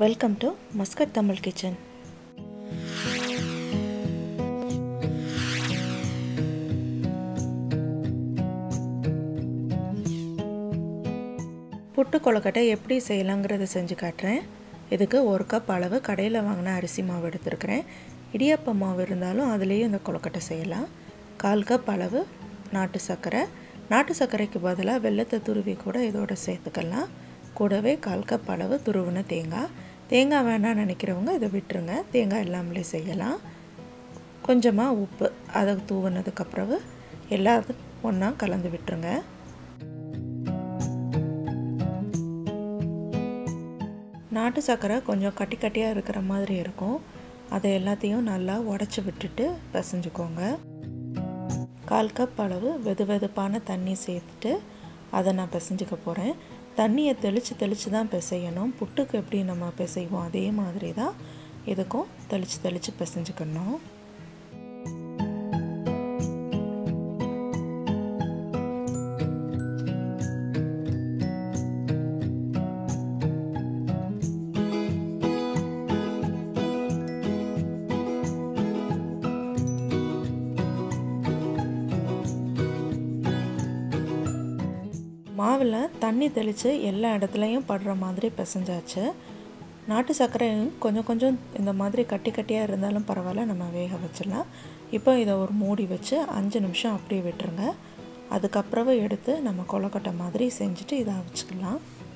welcome to Muscat Tamil kitchen புட்டு கொழுக்கட்டை எப்படி செய்யலாங்கிறத செஞ்சு காட்டுறேன் இதுக்கு ஒரு கப் அளவு கடையில் வாங்கின அரிசி மாவு எடுத்துருக்கிறேன் இடியாப்ப மாவு இருந்தாலும் அதுலேயும் இந்த கொழுக்கட்டை செய்யலாம் கால் கப் அளவு நாட்டு சர்க்கரை நாட்டு சர்க்கரைக்கு பதிலாக வெள்ளத்தை துருவி கூட இதோட சேர்த்துக்கலாம் கூடவே கால் கப் அளவு துருவின தேங்காய் தேங்காய் வேணாம்னு நினைக்கிறவங்க இதை விட்டுருங்க தேங்காய் இல்லாமலே செய்யலாம் கொஞ்சமாக உப்பு அதை தூவினதுக்கப்புறவு எல்லாத்தையும் ஒன்றா கலந்து விட்டுருங்க நாட்டு சர்க்கரை கொஞ்சம் கட்டி கட்டியாக இருக்கிற மாதிரி இருக்கும் அதை எல்லாத்தையும் நல்லா உடச்சி விட்டுட்டு பிசைஞ்சுக்கோங்க கால் கப் அளவு வெது வெதுப்பான தண்ணி சேர்த்துட்டு அதை நான் பிசைஞ்சிக்க போகிறேன் தண்ணியை தெளித்து தெளித்து தான் பிசையணும் புட்டுக்கு எப்படி நம்ம பிசைவோம் அதே மாதிரி தான் இதுக்கும் தெளித்து தெளித்து பிசைஞ்சுக்கணும் மாவில் தண்ணி தெளித்து எல்லா இடத்துலையும் படுற மாதிரி பிசைஞ்சாச்சு நாட்டு சர்க்கரையும் கொஞ்சம் கொஞ்சம் இந்த மாதிரி கட்டி கட்டியாக இருந்தாலும் பரவாயில்ல நம்ம வேக வச்சிடலாம் இப்போ இதை ஒரு மூடி வச்சு அஞ்சு நிமிஷம் அப்படியே விட்டுருங்க அதுக்கப்புறவு எடுத்து நம்ம கொலக்கட்டை மாதிரி செஞ்சுட்டு இதை அவிச்சிக்கலாம்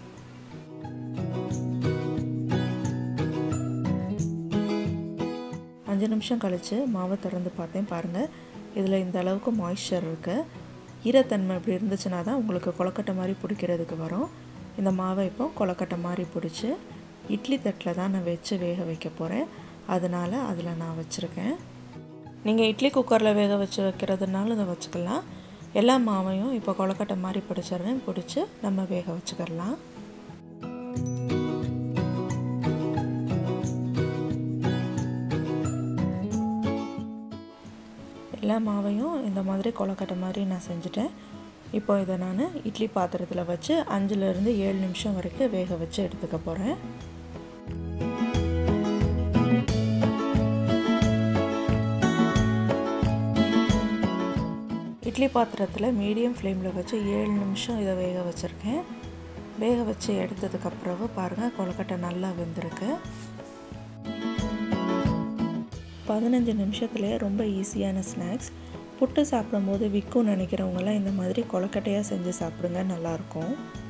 அஞ்சு நிமிஷம் கழித்து மாவை திறந்து பார்த்தேன் பாருங்கள் இதில் இந்த அளவுக்கு மாய்ஸ்சர் இருக்குது ஈரத்தன்மை இப்படி இருந்துச்சுன்னா தான் உங்களுக்கு கொலக்கட்டை மாதிரி பிடிக்கிறதுக்கு வரும் இந்த மாவை இப்போ கொலக்கட்டை மாதிரி பிடிச்சி இட்லி தட்டில் தான் நான் வச்சு வேக வைக்க போகிறேன் அதனால் அதில் நான் வச்சுருக்கேன் நீங்கள் இட்லி குக்கரில் வேக வச்சு வைக்கிறதுனால இதை வச்சுக்கலாம் எல்லா மாவையும் இப்போ கொலக்கட்டை மாதிரி பிடிச்சிடுறேன் பிடிச்சி நம்ம வேக வச்சுக்கிடலாம் எல்லா மாவையும் இந்த மாதிரி கொலக்கட்டை மாதிரி நான் செஞ்சுட்டேன் இப்போ இதை நான் இட்லி பாத்திரத்தில் வச்சு அஞ்சுலேருந்து ஏழு நிமிஷம் வரைக்கும் வேக வச்சு எடுத்துக்க போகிறேன் இட்லி பாத்திரத்தில் மீடியம் ஃப்ளேமில் வச்சு ஏழு நிமிஷம் இதை வேக வச்சுருக்கேன் வேக வச்சு எடுத்ததுக்கப்புறம் பாருங்கள் கொலக்கட்டை நல்லா வெந்திருக்கு பதினஞ்சு நிமிஷத்துலேயே ரொம்ப ஈஸியான ஸ்நாக்ஸ் புட்டு சாப்பிடும்போது விற்கும் நினைக்கிறவங்களாம் இந்த மாதிரி கொலக்கட்டையாக செஞ்சு சாப்பிடுங்க நல்லாயிருக்கும்